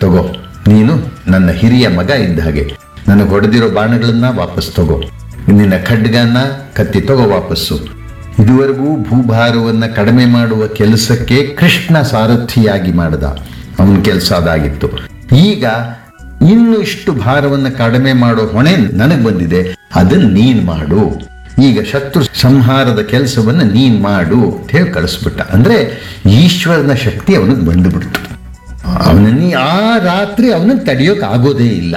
ತಗೋ ನೀನು ನನ್ನ ಹಿರಿಯ ಮಗ ಇದ್ದ ಹಾಗೆ ನನಗೆ ಹೊಡೆದಿರೋ ಬಾಣಗಳನ್ನ ವಾಪಸ್ ತಗೋ ನಿನ್ನ ಖಡ್ಗನ ಕತ್ತಿ ತಗೋ ವಾಪಸ್ಸು ಇದುವರೆಗೂ ಭೂಭಾರವನ್ನ ಕಡಿಮೆ ಮಾಡುವ ಕೆಲಸಕ್ಕೆ ಕೃಷ್ಣ ಸಾರಥಿಯಾಗಿ ಮಾಡಿದ ಅವನ ಕೆಲಸ ಅದಾಗಿತ್ತು ಈಗ ಇನ್ನು ಇಷ್ಟು ಭಾರವನ್ನು ಕಡಿಮೆ ಮಾಡೋ ಹೊಣೆ ನನಗೆ ಬಂದಿದೆ ಅದನ್ನ ನೀನ್ ಮಾಡು ಈಗ ಶತ್ರು ಸಂಹಾರದ ಕೆಲಸವನ್ನ ನೀನ್ ಮಾಡು ಅಂತ ಹೇಳಿ ಕಳಿಸ್ಬಿಟ್ಟ ಅಂದ್ರೆ ಈಶ್ವರನ ಶಕ್ತಿ ಅವನಿಗೆ ಬಂದುಬಿಡ್ತು ಅವನನ್ನ ಆ ರಾತ್ರಿ ಅವನನ್ನು ತಡೆಯೋಕ್ ಆಗೋದೇ ಇಲ್ಲ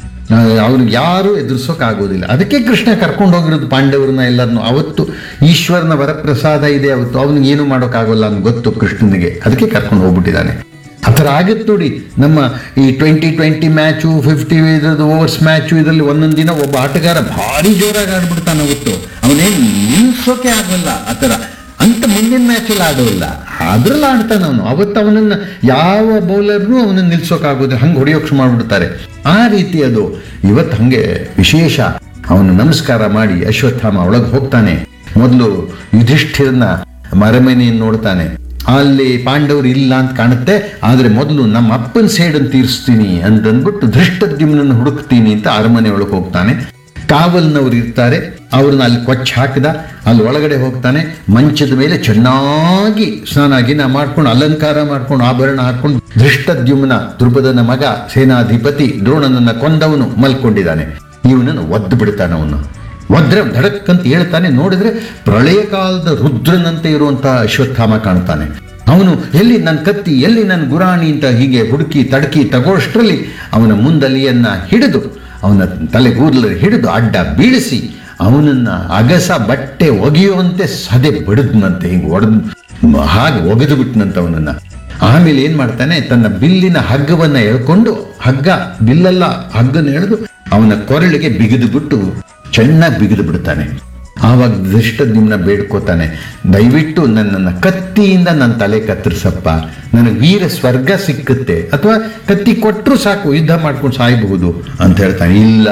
ಅವನಿಗೆ ಯಾರು ಎದುರಿಸೋಕ್ ಆಗೋದಿಲ್ಲ ಅದಕ್ಕೆ ಕೃಷ್ಣ ಕರ್ಕೊಂಡು ಹೋಗಿರೋದು ಪಾಂಡವರನ್ನ ಎಲ್ಲರನ್ನು ಅವತ್ತು ಈಶ್ವರನ ವರಪ್ರಸಾದ ಇದೆ ಅವತ್ತು ಅವನಿಗೆ ಏನು ಮಾಡೋಕ್ಕಾಗೋಲ್ಲ ಅಂತ ಗೊತ್ತು ಕೃಷ್ಣನಿಗೆ ಅದಕ್ಕೆ ಕರ್ಕೊಂಡು ಹೋಗ್ಬಿಟ್ಟಿದ್ದಾನೆ ಆ ಥರ ಆಗತ್ತೆ ನೋಡಿ ನಮ್ಮ ಈ ಟ್ವೆಂಟಿ ಟ್ವೆಂಟಿ ಮ್ಯಾಚು ಫಿಫ್ಟಿ ಇದ್ರದ್ದು ಓವರ್ಸ್ ಮ್ಯಾಚು ಇದರಲ್ಲಿ ಒಂದೊಂದು ದಿನ ಒಬ್ಬ ಆಟಗಾರ ಭಾರಿ ಜೋರಾಗಿ ಆಡ್ಬಿಡ್ತಾನೆ ಅವತ್ತು ಅವನೇನು ನಿಲ್ಸೋಕೆ ಆಗಲ್ಲ ಆ ಥರ ಅಂತ ಮುಂದಿನ ಮ್ಯಾಚಲ್ಲಿ ಆಡೋಲ್ಲ ಅದ್ರಲ್ಲಿ ಆಡ್ತಾನೆ ಅವನು ಅವತ್ತು ಅವನನ್ನ ಯಾವ ಬೌಲರ್ನು ಅವನನ್ನ ನಿಲ್ಸೋಕ್ಕಾಗೋದಿಲ್ಲ ಹಂಗೆ ಹೊಡೆಯೋಕ್ಷ ಮಾಡ್ಬಿಡ್ತಾರೆ ಆ ರೀತಿ ಅದು ಇವತ್ತು ಹಂಗೆ ವಿಶೇಷ ಅವನು ನಮಸ್ಕಾರ ಮಾಡಿ ಅಶ್ವತ್ಥಾಮ ಒಳಗೆ ಹೋಗ್ತಾನೆ ಮೊದಲು ಯುಧಿಷ್ಠಿರನ ಮರಮನೆಯನ್ನು ನೋಡ್ತಾನೆ ಅಲ್ಲಿ ಪಾಂಡವರು ಇಲ್ಲ ಅಂತ ಕಾಣುತ್ತೆ ಆದ್ರೆ ಮೊದಲು ನಮ್ಮ ಅಪ್ಪನ ಸೇಡನ್ನು ತೀರಿಸ್ತೀನಿ ಅಂತಂದ್ಬಿಟ್ಟು ಧೃಷ್ಟದ್ಯುಮ್ನನ್ನು ಹುಡುಕ್ತೀನಿ ಅಂತ ಅರಮನೆ ಒಳಗೆ ಹೋಗ್ತಾನೆ ಕಾವಲ್ನವ್ರು ಇರ್ತಾರೆ ಅವ್ರನ್ನ ಅಲ್ಲಿ ಕೊಚ್ಚ ಹಾಕಿದ ಅಲ್ಲಿ ಒಳಗಡೆ ಹೋಗ್ತಾನೆ ಮಂಚದ ಮೇಲೆ ಚೆನ್ನಾಗಿ ಸ್ನಾನ ಗಿನ ಮಾಡ್ಕೊಂಡು ಅಲಂಕಾರ ಮಾಡ್ಕೊಂಡು ಆಭರಣ ಹಾಕೊಂಡು ಧೃಷ್ಟದ್ಯುಮ್ನ ಧ್ರುಪದನ ಮಗ ಸೇನಾಧಿಪತಿ ದ್ರೋಣನನ್ನ ಕೊಂದವನು ಮಲ್ಕೊಂಡಿದ್ದಾನೆ ಇವನನ್ನು ಒದ್ದು ಬಿಡ್ತಾನೆ ಅವನು ಒದ್ರೆ ಧಡಕ್ ಅಂತ ಹೇಳ್ತಾನೆ ನೋಡಿದ್ರೆ ಪ್ರಳಯ ಕಾಲದ ರುದ್ರನಂತೆ ಇರುವಂತಹ ಅಶ್ವತ್ಥಾಮ ಕಾಣ್ತಾನೆ ಅವನು ಎಲ್ಲಿ ನನ್ನ ಕತ್ತಿ ಎಲ್ಲಿ ನನ್ನ ಗುರಾಣಿ ಅಂತ ಹೀಗೆ ಹುಡುಕಿ ತಡಕಿ ತಗೋಷ್ಟರಲ್ಲಿ ಅವನ ಮುಂದಲಿಯನ್ನ ಹಿಡಿದು ಅವನ ತಲೆ ಕೂದಲು ಹಿಡಿದು ಅಡ್ಡ ಬೀಳಿಸಿ ಅವನನ್ನ ಅಗಸ ಬಟ್ಟೆ ಒಗೆಯುವಂತೆ ಸದೆ ಬಡಿದ್ನಂತೆ ಹಿಂಗೆ ಒಡೆದು ಹಾಗೆ ಒಗೆದು ಬಿಟ್ನಂತ ಅವನನ್ನ ಆಮೇಲೆ ಏನ್ ಮಾಡ್ತಾನೆ ತನ್ನ ಬಿಲ್ಲಿನ ಹಗ್ಗವನ್ನ ಎಳ್ಕೊಂಡು ಹಗ್ಗ ಬಿಲ್ಲಲ್ಲ ಹಗ್ಗನ ಎಳೆದು ಅವನ ಕೊರಳಿಗೆ ಬಿಗಿದು ಬಿಟ್ಟು ಚೆನ್ನಾಗಿ ಬಿಗಿದು ಬಿಡ್ತಾನೆ ಆವಾಗ ಧೃಷ್ಟದ್ಯುಮ್ನ ಬೇಡ್ಕೋತಾನೆ ದಯವಿಟ್ಟು ನನ್ನನ್ನು ಕತ್ತಿಯಿಂದ ನನ್ನ ತಲೆ ಕತ್ತರಿಸಪ್ಪ ನನಗೆ ವೀರ ಸ್ವರ್ಗ ಸಿಕ್ಕುತ್ತೆ ಅಥವಾ ಕತ್ತಿ ಕೊಟ್ಟರು ಸಾಕು ಯುದ್ಧ ಮಾಡ್ಕೊಂಡು ಸಾಯಬಹುದು ಅಂತ ಹೇಳ್ತಾನೆ ಇಲ್ಲ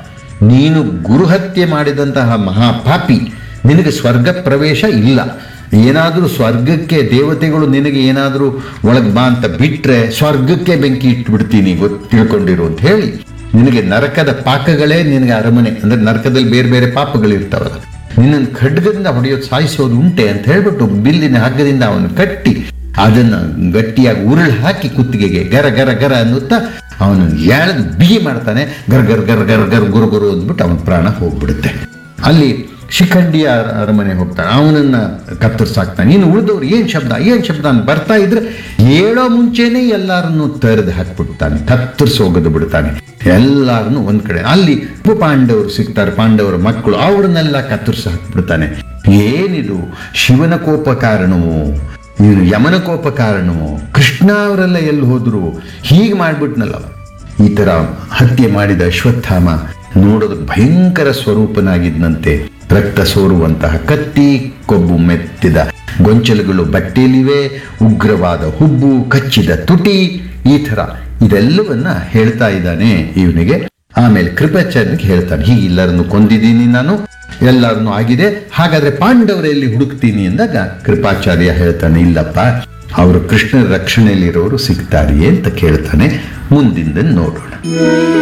ನೀನು ಗುರುಹತ್ಯೆ ಮಾಡಿದಂತಹ ಮಹಾಪಾಪಿ ನಿನಗೆ ಸ್ವರ್ಗ ಪ್ರವೇಶ ಇಲ್ಲ ಏನಾದರೂ ಸ್ವರ್ಗಕ್ಕೆ ದೇವತೆಗಳು ನಿನಗೆ ಏನಾದರೂ ಒಳಗೆ ಬಾ ಅಂತ ಬಿಟ್ರೆ ಸ್ವರ್ಗಕ್ಕೆ ಬೆಂಕಿ ಇಟ್ಬಿಡ್ತೀನಿ ಗೊತ್ತು ತಿಳ್ಕೊಂಡಿರು ಅಂತ ಹೇಳಿ ನಿನಗೆ ನರಕದ ಪಾಕಗಳೇ ನಿನಗೆ ಅರಮನೆ ಅಂದ್ರೆ ನರಕದಲ್ಲಿ ಬೇರೆ ಬೇರೆ ಪಾಪಗಳು ಇರ್ತಾವಲ್ಲ ನಿನ್ನನ್ನು ಖಡ್ಗದಿಂದ ಹೊಡೆಯೋದು ಸಾಯಿಸೋದು ಉಂಟೆ ಅಂತ ಹೇಳ್ಬಿಟ್ಟು ಬಿಲ್ಲಿನ ಹಗ್ಗದಿಂದ ಅವನು ಕಟ್ಟಿ ಅದನ್ನ ಗಟ್ಟಿಯಾಗಿ ಉರುಳು ಹಾಕಿ ಕುತ್ತಿಗೆಗೆ ಗರ ಗರ ಗರ ಅನ್ನುತ್ತಾ ಅವನು ಎಳೆದು ಬಿಗಿ ಮಾಡ್ತಾನೆ ಗರ್ ಗರ್ ಗರ್ ಗರ್ ಗರ್ ಗುರು ಗುರು ಅಂದ್ಬಿಟ್ಟು ಅವನ ಪ್ರಾಣ ಹೋಗ್ಬಿಡುತ್ತೆ ಅಲ್ಲಿ ಶಿಖಂಡಿಯ ಅರಮನೆ ಹೋಗ್ತಾನೆ ಅವನನ್ನ ಕತ್ತರಿಸಾಕ್ತಾನೆ ಇನ್ನು ಉಳಿದವ್ರು ಏನ್ ಶಬ್ದ ಏನ್ ಶಬ್ದ ಅಂತ ಬರ್ತಾ ಇದ್ರೆ ಹೇಳೋ ಮುಂಚೆನೆ ಎಲ್ಲಾರನ್ನು ತೆರೆದು ಹಾಕ್ಬಿಡ್ತಾನೆ ಕತ್ತರಿಸಿ ಹೋಗದು ಬಿಡ್ತಾನೆ ಎಲ್ಲಾರನ್ನು ಒಂದ್ ಕಡೆ ಅಲ್ಲಿ ಉಪ ಪಾಂಡವರು ಸಿಗ್ತಾರೆ ಪಾಂಡವರ ಮಕ್ಕಳು ಅವ್ರನ್ನೆಲ್ಲ ಕತ್ತರಿಸಿ ಹಾಕ್ಬಿಡ್ತಾನೆ ಏನಿದು ಶಿವನ ಕೋಪ ಕಾರಣವು ಇವನು ಯಮನ ಕೋಪ ಕಾರಣವು ಕೃಷ್ಣ ಅವರೆಲ್ಲ ಎಲ್ಲಿ ಹೋದ್ರು ಹೀಗೆ ಮಾಡ್ಬಿಟ್ನಲ್ಲ ಈ ತರ ಹತ್ಯೆ ಮಾಡಿದ ಅಶ್ವತ್ಥಾಮ ನೋಡೋದು ಭಯಂಕರ ಸ್ವರೂಪನಾಗಿದ್ದಂತೆ ರಕ್ತ ಸೋರುವಂತಹ ಕತ್ತಿ ಕೊಬ್ಬು ಮೆತ್ತಿದ ಗೊಂಚಲುಗಳು ಬಟ್ಟೆಯಲ್ಲಿವೆ ಉಗ್ರವಾದ ಹುಬ್ಬು ಕಚ್ಚಿದ ತುಟಿ ಈ ತರ ಇದೆಲ್ಲವನ್ನ ಹೇಳ್ತಾ ಇದ್ದಾನೆ ಇವನಿಗೆ ಆಮೇಲೆ ಕೃಪಾಚಾರ್ಯನಿಗೆ ಹೇಳ್ತಾನೆ ಹೀಗೆ ಎಲ್ಲರನ್ನು ಕೊಂದಿದ್ದೀನಿ ನಾನು ಎಲ್ಲರನ್ನು ಆಗಿದೆ ಹಾಗಾದ್ರೆ ಪಾಂಡವರಲ್ಲಿ ಹುಡುಕ್ತೀನಿ ಅಂದಾಗ ಕೃಪಾಚಾರ್ಯ ಹೇಳ್ತಾನೆ ಇಲ್ಲಪ್ಪ ಅವರು ಕೃಷ್ಣನ ರಕ್ಷಣೆಯಲ್ಲಿರೋರು ಸಿಗ್ತಾರಿಯೇ ಅಂತ ಕೇಳ್ತಾನೆ ಮುಂದಿಂದ ನೋಡೋಣ